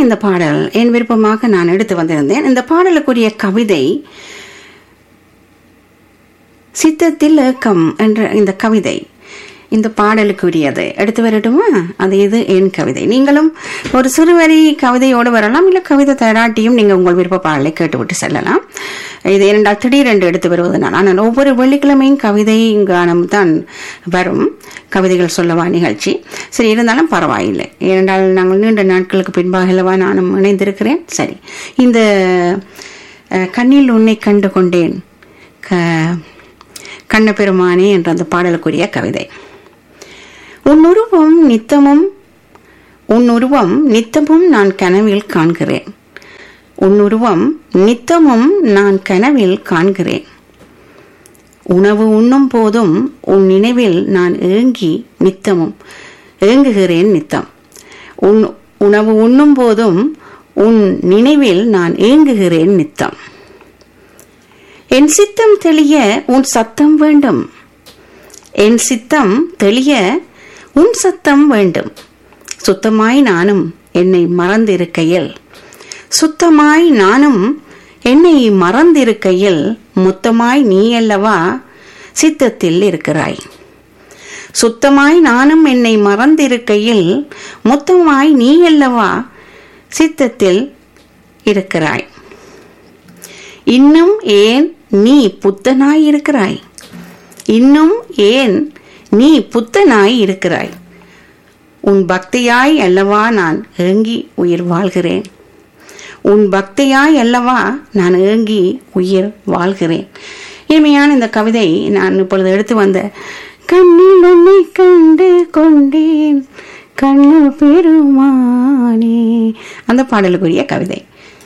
இந்த பாடல் என் விருப்பமாக நான் எடுத்து வந்திருந்தேன் இந்த பாடலுக்குரிய கவிதை சித்தத்தில் ஏக்கம் என்ற இந்த கவிதை இந்த பாடலுக்குரியது எடுத்து வரட்டுமா அது இது என் கவிதை நீங்களும் ஒரு சிறுவரி கவிதையோடு வரலாம் இல்லை கவிதை தராட்டியும் நீங்கள் உங்கள் விருப்ப பாடலை கேட்டுவிட்டு செல்லலாம் இது இரண்டால் திடீரென்று எடுத்து வருவதனால் ஆனால் ஒவ்வொரு வெள்ளிக்கிழமையும் கவிதை கானம் தான் வரும் கவிதைகள் சொல்லவா நிகழ்ச்சி சரி இருந்தாலும் பரவாயில்லை ஏனென்றால் நாங்கள் நீண்ட நாட்களுக்கு பின்பாக அல்லவா நானும் இணைந்திருக்கிறேன் சரி இந்த அஹ், கண்ணில் உன்னை கண்டு கொண்டேன் க கண்ணபெருமானே என்ற அந்த பாடலுக்குரிய கவிதை உன் உருவம் நித்தமும் உன் உருவம் நித்தமும் நான் கனவில் காண்கிறேன் உன் உருவம் நித்தமும் நான் கனவில் காண்கிறேன் உணவு உண்ணும் போதும் உன் நினைவில் நான் ஏங்கி நித்தமும் ஏங்குகிறேன் நித்தம் உன் உணவு உண்ணும் போதும் உன் நினைவில் நான் ஏங்குகிறேன் நித்தம் என் சித்தம் தெளிய உன் சத்தம் வேண்டும் என் சித்தம் தெளிய உன் சத்தம் வேண்டும் சுத்தமாய் நானும் என்னை மறந்திருக்கையில் சுத்தமாய் நானும் என்னை மறந்திருக்கையில் மொத்தமாய் நீ அல்லவா சித்தத்தில் இருக்கிறாய் சுத்தமாய் நானும் என்னை மறந்திருக்கையில் மொத்தமாய் நீ அல்லவா சித்தத்தில் இருக்கிறாய் இன்னும் ஏன் நீ புத்தனாய் இருக்கிறாய் இன்னும் ஏன் நீ புத்தனாய் இருக்கிறாய் உன் பக்தியாய் அல்லவா நான் ஏங்கி உயிர் வாழ்கிறேன் உன் பக்தியாய் அல்லவா நான் ஏங்கி உயிர் வாழ்கிறேன் இனிமையான இந்த கவிதை நான் இப்பொழுது எடுத்து வந்த கண்ணில் உன்னை கண்டு கொண்டேன் கண்ணு பெருமானே அந்த பாடலுக்குரிய கவிதை